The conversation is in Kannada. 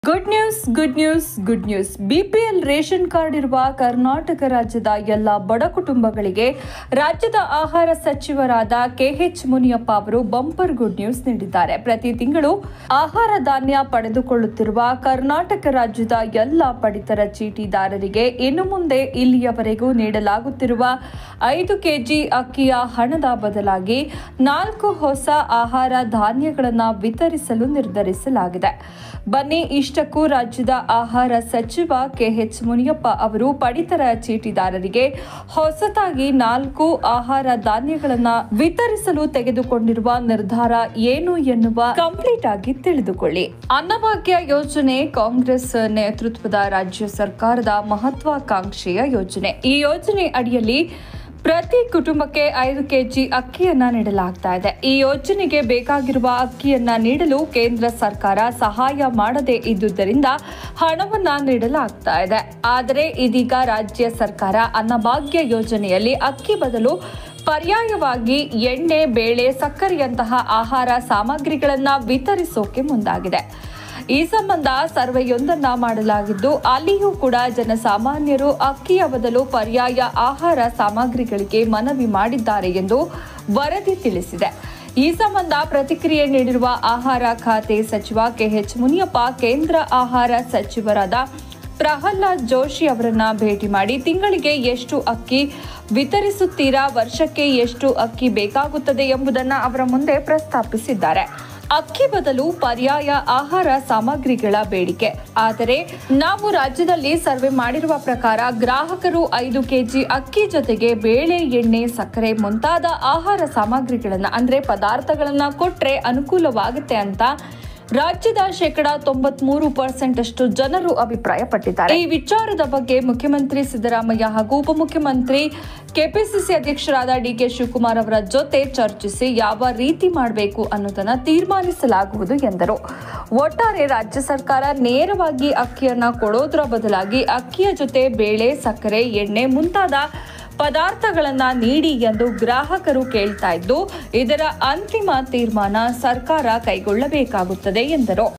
good news good news good news BPL ration card ಇರುವ ಕರ್ನಾಟಕ ರಾಜ್ಯದ ಎಲ್ಲ ಬಡ ಕುಟುಂಬಗಳಿಗೆ ರಾಜ್ಯದ ಆಹಾರ ಸಚಿವರಾದ ಕೆಎಚ್ ಮುನಿಯಪ್ಪ ಅವರು ಬಂಪರ್ ಗುಡ್ ನ್ಯೂಸ್ ನೀಡಿದ್ದಾರೆ ಪ್ರತಿ ತಿಂಗಳು ಆಹಾರ ಧಾನ್ಯ ಪಡೆದುಕೊಳ್ಳುತ್ತಿರುವ ಕರ್ನಾಟಕ ರಾಜ್ಯದ ಎಲ್ಲ ಪಡಿತರ ಚೀಟಿದಾರರಿಗೆ ಇನ್ನು ಮುಂದೆ ಇಲ್ಲಿಯವರೆಗೂ ನೀಡಲಾಗುತ್ತಿರುವ ಐದು ಕೆಜಿ ಅಕ್ಕಿಯ ಹಣದ ಬದಲಾಗಿ ನಾಲ್ಕು ಹೊಸ ಆಹಾರ ಧಾನ್ಯಗಳನ್ನು ವಿತರಿಸಲು ನಿರ್ಧರಿಸಲಾಗಿದೆ ಬನ್ನಿ ಇಷ್ಟಕ್ಕೂ ರಾಜ್ಯದ ಆಹಾರ ಸಚಿವ ಕೆಎಚ್ ಮುನಿಯಪ್ಪ ಅವರು ಪಡಿತರ ಚೀಟಿದಾರರಿಗೆ ಹೊಸತಾಗಿ ನಾಲ್ಕು ಆಹಾರ ಧಾನ್ಯಗಳನ್ನು ವಿತರಿಸಲು ತೆಗೆದುಕೊಂಡಿರುವ ನಿರ್ಧಾರ ಏನು ಎನ್ನುವ ಕಂಪ್ಲೀಟ್ ಆಗಿ ತಿಳಿದುಕೊಳ್ಳಿ ಅನ್ನಭಾಗ್ಯ ಯೋಜನೆ ಕಾಂಗ್ರೆಸ್ ನೇತೃತ್ವದ ರಾಜ್ಯ ಸರ್ಕಾರದ ಮಹತ್ವಾಕಾಂಕ್ಷೆಯ ಯೋಜನೆ ಈ ಯೋಜನೆ ಅಡಿಯಲ್ಲಿ ಪ್ರತಿ ಕುಟುಂಬಕ್ಕೆ ಐದು ಕೆಜಿ ಅಕ್ಕಿಯನ್ನ ನೀಡಲಾಗ್ತಾ ಇದೆ ಈ ಯೋಜನೆಗೆ ಬೇಕಾಗಿರುವ ಅಕ್ಕಿಯನ್ನ ನೀಡಲು ಕೇಂದ್ರ ಸರ್ಕಾರ ಸಹಾಯ ಮಾಡದೇ ಇದ್ದುದರಿಂದ ಹಣವನ್ನ ನೀಡಲಾಗ್ತಾ ಇದೆ ಆದರೆ ಇದೀಗ ರಾಜ್ಯ ಸರ್ಕಾರ ಅನ್ನಭಾಗ್ಯ ಯೋಜನೆಯಲ್ಲಿ ಅಕ್ಕಿ ಬದಲು ಪರ್ಯಾಯವಾಗಿ ಎಣ್ಣೆ ಬೇಳೆ ಸಕ್ಕರೆಯಂತಹ ಆಹಾರ ಸಾಮಗ್ರಿಗಳನ್ನ ವಿತರಿಸೋಕೆ ಮುಂದಾಗಿದೆ ಈ ಸಂಬಂಧ ಸರ್ವೆಯೊಂದನ್ನ ಮಾಡಲಾಗಿದ್ದು ಅಲ್ಲಿಯೂ ಕೂಡ ಜನಸಾಮಾನ್ಯರು ಅಕ್ಕಿಯ ಬದಲು ಪರ್ಯಾಯ ಆಹಾರ ಸಾಮಗ್ರಿಗಳಿಗೆ ಮನವಿ ಮಾಡಿದ್ದಾರೆ ಎಂದು ವರದಿ ತಿಳಿಸಿದೆ ಈ ಸಂಬಂಧ ಪ್ರತಿಕ್ರಿಯೆ ನೀಡಿರುವ ಆಹಾರ ಖಾತೆ ಸಚಿವ ಕೆಎಚ್ ಮುನಿಯಪ್ಪ ಕೇಂದ್ರ ಆಹಾರ ಸಚಿವರಾದ ಪ್ರಹ್ಲಾದ್ ಜೋಶಿ ಅವರನ್ನ ಭೇಟಿ ಮಾಡಿ ತಿಂಗಳಿಗೆ ಎಷ್ಟು ಅಕ್ಕಿ ವಿತರಿಸುತ್ತೀರಾ ವರ್ಷಕ್ಕೆ ಎಷ್ಟು ಅಕ್ಕಿ ಬೇಕಾಗುತ್ತದೆ ಎಂಬುದನ್ನು ಅವರ ಮುಂದೆ ಪ್ರಸ್ತಾಪಿಸಿದ್ದಾರೆ ಅಕ್ಕಿ ಬದಲು ಪರ್ಯಾಯ ಆಹಾರ ಸಾಮಗ್ರಿಗಳ ಬೇಡಿಕೆ ಆದರೆ ನಾವು ರಾಜ್ಯದಲ್ಲಿ ಸರ್ವೆ ಮಾಡಿರುವ ಪ್ರಕಾರ ಗ್ರಾಹಕರು ಐದು ಕೆಜಿ ಅಕ್ಕಿ ಜೊತೆಗೆ ಬೇಳೆ ಎಣ್ಣೆ ಸಕ್ಕರೆ ಮುಂತಾದ ಆಹಾರ ಸಾಮಗ್ರಿಗಳನ್ನ ಅಂದ್ರೆ ಪದಾರ್ಥಗಳನ್ನ ಕೊಟ್ರೆ ಅನುಕೂಲವಾಗುತ್ತೆ ಅಂತ ರಾಜ್ಯದ ಶೇಕಡ ತೊಂಬತ್ಮೂರು ಪರ್ಸೆಂಟ್ ಅಷ್ಟು ಜನರು ಅಭಿಪ್ರಾಯಪಟ್ಟಿದ್ದಾರೆ ಈ ವಿಚಾರದ ಬಗ್ಗೆ ಮುಖ್ಯಮಂತ್ರಿ ಸಿದ್ದರಾಮಯ್ಯ ಹಾಗೂ ಉಪಮುಖ್ಯಮಂತ್ರಿ ಕೆಪಿಸಿಸಿ ಅಧ್ಯಕ್ಷರಾದ ಡಿಕೆ ಶಿವಕುಮಾರ್ ಅವರ ಜೊತೆ ಚರ್ಚಿಸಿ ಯಾವ ರೀತಿ ಮಾಡಬೇಕು ಅನ್ನೋದನ್ನ ತೀರ್ಮಾನಿಸಲಾಗುವುದು ಎಂದರು ಒಟ್ಟಾರೆ ರಾಜ್ಯ ಸರ್ಕಾರ ನೇರವಾಗಿ ಅಕ್ಕಿಯನ್ನ ಕೊಡೋದ್ರ ಬದಲಾಗಿ ಅಕ್ಕಿಯ ಜೊತೆ ಬೇಳೆ ಸಕ್ಕರೆ ಎಣ್ಣೆ ಮುಂತಾದ ಪದಾರ್ಥಗಳನ್ನ ನೀಡಿ ಎಂದು ಗ್ರಾಹಕರು ಕೇಳ್ತಾ ಇದ್ದು ಇದರ ಅಂತಿಮ ತೀರ್ಮಾನ ಸರ್ಕಾರ ಕೈಗೊಳ್ಳಬೇಕಾಗುತ್ತದೆ ಎಂದರು